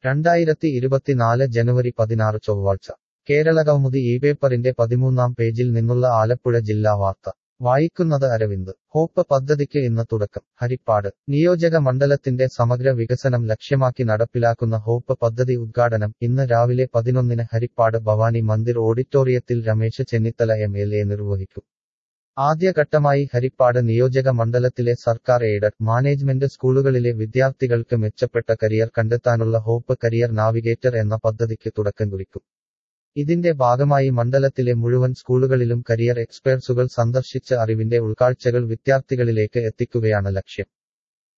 രണ്ടായിരത്തി ഇരുപത്തിനാല് ജനുവരി പതിനാറ് ചൊവ്വാഴ്ച കേരള കൗമുദി ഈ പേപ്പറിന്റെ പതിമൂന്നാം പേജിൽ നിന്നുള്ള ആലപ്പുഴ ജില്ലാ വാർത്ത വായിക്കുന്നത് അരവിന്ദ് ഹോപ്പ് പദ്ധതിക്ക് ഇന്ന് തുടക്കം ഹരിപ്പാട് നിയോജക മണ്ഡലത്തിന്റെ സമഗ്ര വികസനം ലക്ഷ്യമാക്കി നടപ്പിലാക്കുന്ന ഹോപ്പ് പദ്ധതി ഉദ്ഘാടനം ഇന്ന് രാവിലെ പതിനൊന്നിന് ഹരിപ്പാട് ഭവാനി മന്ദിർ ഓഡിറ്റോറിയത്തിൽ Ramesh Chennithala M L A നിർവഹിക്കും ആദ്യഘട്ടമായി ഹരിപ്പാട് നിയോജക മണ്ഡലത്തിലെ സർക്കാർ എയ്ഡഡ് മാനേജ്മെന്റ് സ്കൂളുകളിലെ വിദ്യാർത്ഥികൾക്ക് മെച്ചപ്പെട്ട കരിയർ കണ്ടെത്താനുള്ള ഹോപ്പ് കരിയർ നാവിഗേറ്റർ എന്ന പദ്ധതിക്ക് തുടക്കം കുറിക്കും ഇതിന്റെ ഭാഗമായി മണ്ഡലത്തിലെ മുഴുവൻ സ്കൂളുകളിലും കരിയർ എക്സ്പേർട്സുകൾ സന്ദർശിച്ച് അറിവിന്റെ ഉൾക്കാഴ്ചകൾ വിദ്യാർത്ഥികളിലേക്ക് എത്തിക്കുകയാണ് ലക്ഷ്യം